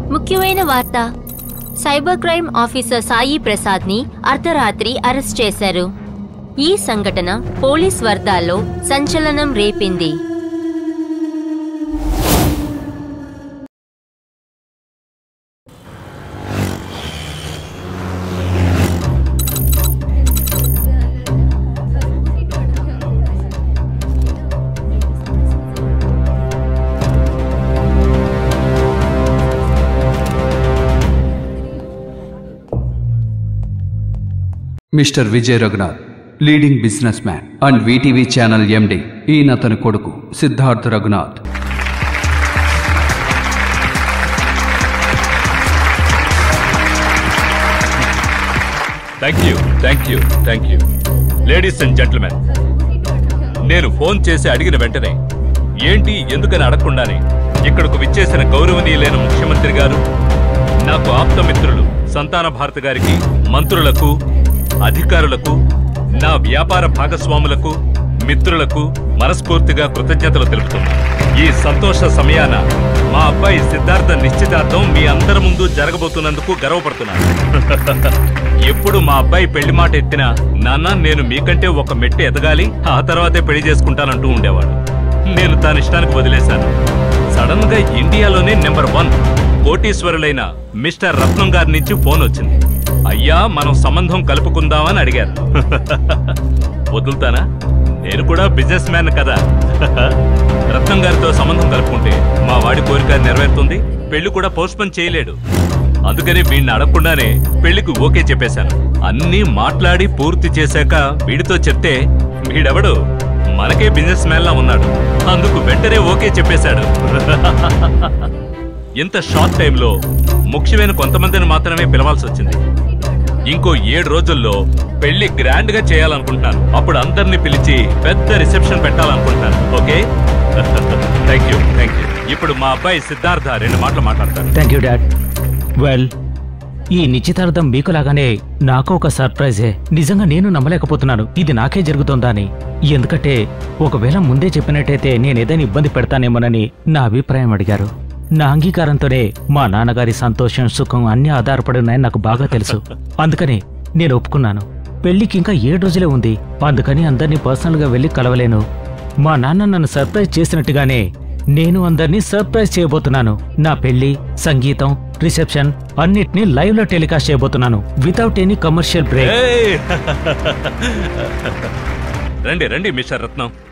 ముఖ్యమైన వార్త cyber crime officer Sai Prasad ని అర్ధరాత్రి అరెస్ట్ చేశారు ఈ సంఘటన పోలీస్ వర్గాల్లో సంచలనం రేపింది mister Vijay Raghunath leading businessman and VTV channel MD ఈయన అతని కొడుకు Siddharth Raghunath thank you thank you thank you ladies and gentlemen నేను ఫోన్ చేసి అడిగిన వెంటనే ఏంటి ఎందుకని అడగకుండానే ఇక్కడకు విచ్చేసిన గౌరవనీయులైన ముఖ్యమంత్రి గారు నాకు ఆప్త మిత్రులు సంతాన భారతి గారికి మంత్రులకు అధికారులకు నా వ్యాపార భాగస్వాములకు మిత్రులకు మనస్ఫూర్తిగా కృతజ్ఞతలు తెలుపుతున్నాను ఈ సంతోష సమయాన మా అబ్బాయి సిద్ధార్థ నిశ్చితార్థం మీ అందరి ముందు జరగబోతున్నందుకు గర్వపడుతున్నాను ఎప్పుడు మా అబ్బాయి పెళ్లి మాట ఎత్తినా నాన్న నేను మీకంటే ఒక మెట్టు ఎదగాలి ఆ తర్వాతే పెళ్లి చేసుకుంటానంటూ ఉండేవాడు నేను తన ఇష్టానికి వదిలేశాను సడన్ గా ఇండియాలోనే నెంబర్ వన్ కోటీశ్వరులైన మిస్టర్ రత్నం గారి నుంచి ఫోన్ వచ్చింది అయ్యా మనం సంబంధం కలుపుకుందామని అడిగారు వదులుతానా నేను కూడా బిజినెస్ మ్యాన్ కదా రత్నం గారితో సంబంధం కలుపుకుంటే మా వాడి కోరిక నెరవేరుతుంది పెళ్లి కూడా పోస్ట్పోన్ చేయలేడు అందుకని వీడిని అడగకుండానే పెళ్లికి ఓకే చెప్పేశాను అన్నీ మాట్లాడి పూర్తి చేశాక వీడితో చెప్తే వీడెవడు మనకే బిజినెస్ మ్యాన్ లా ఉన్నాడు అందుకు వెంటనే ఓకే చెప్పేశాడు ఇంత షార్ట్ టైంలో ముఖ్యమైన కొంతమందిని మాత్రమే పిలవాల్సి వచ్చింది ఇంకో ఏడు రోజుల్లో పెళ్లి గ్రాండ్ గా చేయాలనుకుంటున్నాను అప్పుడు అందరిని పిలిచి పెద్ద రిసెప్షన్ పెట్టాలనుకుంటున్నాను okay thank you thank you ఇప్పుడు మా అబ్బాయి సిద్ధార్థ రెండు మాటలు మాట్లాడతాను థ్యాంక్ యూ డాడ్ వెల్ ఈ నిశ్చితార్థం మీకులాగానే నాకు ఒక సర్ప్రైజే నిజంగా నేను నమ్మలేకపోతున్నాను ఇది నాకే జరుగుతుందా అని ఎందుకంటే ఒకవేళ ముందే చెప్పినట్టయితే నేను ఏదైనా ఇబ్బంది పెడతానేమోనని నా అభిప్రాయం అడిగారు నా అంగీకారంతోనే మా నాన్నగారి సంతోషం సుఖం అన్నీ ఆధారపడి ఉన్నాయని నాకు బాగా తెలుసు అందుకని నేను ఒప్పుకున్నాను పెళ్లికి ఇంకా ఏడు రోజులే ఉంది అందుకని అందరినీ పర్సనల్గా వెళ్ళి కలవలేను మా నాన్న నన్ను సర్ప్రైజ్ చేసినట్టుగానే నేను అందరినీ సర్ప్రైజ్ చేయబోతున్నాను నా పెళ్లి సంగీతం రిసెప్షన్ అన్నిటినీ లైవ్ లో టెలికాస్ట్ చేయబోతున్నాను వితౌట్ ఎనీ కమర్షియల్ బ్రేక్ ఏయ్! రండి రండి మిస్టర్ రత్నం